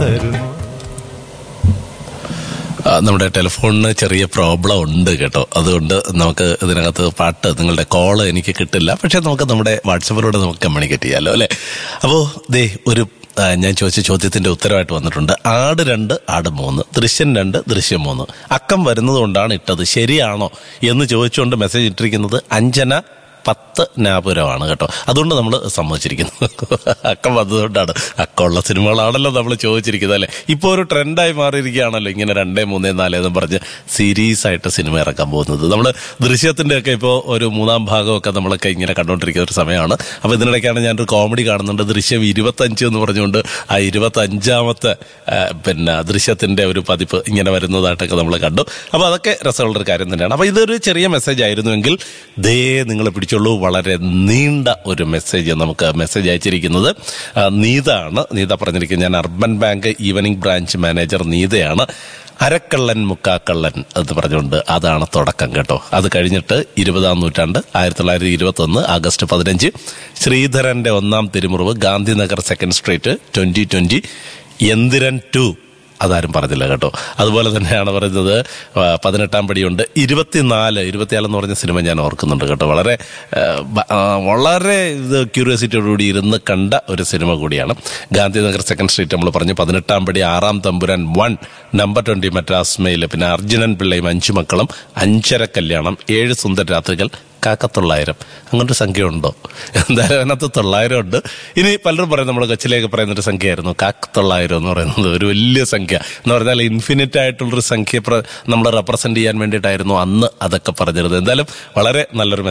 വരുമോ ആ, നമ്മുടെ ടെലിഫോണിന് ചെറിയ പ്രോബ്ലം ഉണ്ട് കേട്ടോ അതുകൊണ്ട് നമുക്ക് ഇതിനകത്ത് പാട്ട് നിങ്ങളുടെ കോള് എനിക്ക് കിട്ടില്ല പക്ഷെ നമുക്ക് നമ്മുടെ വാട്സപ്പിലൂടെ നമുക്ക് കമ്മ്യൂണിക്കേറ്റ് ചെയ്യാമല്ലോ അല്ലെ അപ്പോ ദേ ഒരു ആ, ഞാൻ ചോദിച്ച ചോദ്യത്തിന്റെ ഉത്തരവായിട്ട് വന്നിട്ടുണ്ട് ആട് രണ്ട് ആട് മൂന്ന് ദൃശ്യം രണ്ട് ദൃശ്യം മൂന്ന് അക്കം വരുന്നത് കൊണ്ടാണ് ഇട്ടത് ശരിയാണോ എന്ന് ചോദിച്ചുകൊണ്ട് മെസ്സേജ് ഇട്ടിരിക്കുന്നത് അഞ്ജന പത്ത് നാപുരമാണ് കേട്ടോ അതുകൊണ്ട് നമ്മൾ സമ്മതിച്ചിരിക്കുന്നു അക്കം വന്നതുകൊണ്ടാണ് അക്കമുള്ള സിനിമകളാണല്ലോ നമ്മൾ ചോദിച്ചിരിക്കുന്നത് അല്ലെ ഇപ്പൊ ഒരു ട്രെൻഡായി മാറിയിരിക്കുകയാണല്ലോ ഇങ്ങനെ രണ്ടേ മൂന്നേ നാല് എന്ന് പറഞ്ഞ് സീരീസ് ആയിട്ട് സിനിമ ഇറക്കാൻ പോകുന്നത് നമ്മൾ ദൃശ്യത്തിന്റെ ഒക്കെ ഇപ്പോൾ ഒരു മൂന്നാം ഭാഗമൊക്കെ നമ്മളൊക്കെ ഇങ്ങനെ കണ്ടുകൊണ്ടിരിക്കുന്ന ഒരു സമയമാണ് അപ്പൊ ഇതിനിടയ്ക്കാണ് ഞാനൊരു കോമഡി കാണുന്നുണ്ട് ദൃശ്യം ഇരുപത്തഞ്ച് എന്ന് പറഞ്ഞുകൊണ്ട് ആ ഇരുപത്തഞ്ചാമത്തെ ആ, പിന്നെ ദൃശ്യത്തിന്റെ ഒരു പതിപ്പ് ഇങ്ങനെ വരുന്നതായിട്ടൊക്കെ നമ്മൾ കണ്ടു അപ്പൊ അതൊക്കെ രസമുള്ള ഒരു കാര്യം തന്നെയാണ് അപ്പൊ ഇതൊരു ചെറിയ മെസ്സേജ് ആയിരുന്നുവെങ്കിൽ ദേ നിങ്ങൾ പിടിച്ചോളൂ വളരെ നീണ്ട ഒരു മെസ്സേജ് നമുക്ക് മെസ്സേജ് അയച്ചിരിക്കുന്നത് ആ, നീതാണ് നീത പറഞ്ഞിരിക്കുന്നത് ഞാൻ urban bank evening branch manager നീതയാണ് അരക്കള്ളൻ മുക്കാക്കള്ളൻ എന്ന് പറഞ്ഞുകൊണ്ട് അതാണ് തുടക്കം കേട്ടോ അത് കഴിഞ്ഞിട്ട് ഇരുപതാം നൂറ്റാണ്ട് ആയിരത്തി തൊള്ളായിരത്തി ഇരുപത്തി ഒന്ന് ആഗസ്റ്റ് പതിനഞ്ച് ശ്രീധരന്റെ ഒന്നാം തിരുമുറിവ് Gandhinagar second street twenty twenty Enthiran two അതാരും പറഞ്ഞില്ല കേട്ടോ അതുപോലെ തന്നെയാണ് പറയുന്നത് ആ, പതിനെട്ടാം പടിയുണ്ട് ഇരുപത്തിനാല് ഇരുപത്തിനാല് എന്ന് പറഞ്ഞ സിനിമ ഞാൻ ഓർക്കുന്നുണ്ട് കേട്ടോ വളരെ ആ, ബ- ആ, വളരെ ഇത് ക്യൂരിയോസിറ്റിയോടുകൂടി ഇരുന്ന് കണ്ട ഒരു സിനിമ കൂടിയാണ് ഗാന്ധിനഗർ സെക്കൻഡ് സ്ട്രീറ്റ് നമ്മൾ പറഞ്ഞു പതിനെട്ടാം പടി ആറാം തമ്പുരാൻ one number twenty Madras mail പിന്നെ അർജുനൻ പിള്ളയും അഞ്ചു മക്കളും അഞ്ചര കല്യാണം ഏഴ് സുന്ദര രാത്രികൾ കാക്കത്തൊള്ളായിരം അങ്ങനൊരു സംഖ്യ ഉണ്ടോ എന്തായാലും അതിനകത്ത് തൊള്ളായിരം ഉണ്ട് ഇനി പലരും പറയും നമ്മുടെ കൊച്ചിലേക്ക് പറയുന്ന ഒരു സംഖ്യയായിരുന്നു കാക്കത്തൊള്ളായിരം എന്ന് പറയുന്നത് ഒരു വലിയ സംഖ്യ എന്ന് പറഞ്ഞാൽ ഇൻഫിനിറ്റ് ആയിട്ടുള്ളൊരു സംഖ്യ നമ്മൾ റെപ്രസെന്റ് ചെയ്യാൻ വേണ്ടിയിട്ടായിരുന്നു അന്ന് അതൊക്കെ പറഞ്ഞിരുന്നത് എന്തായാലും വളരെ നല്ലൊരു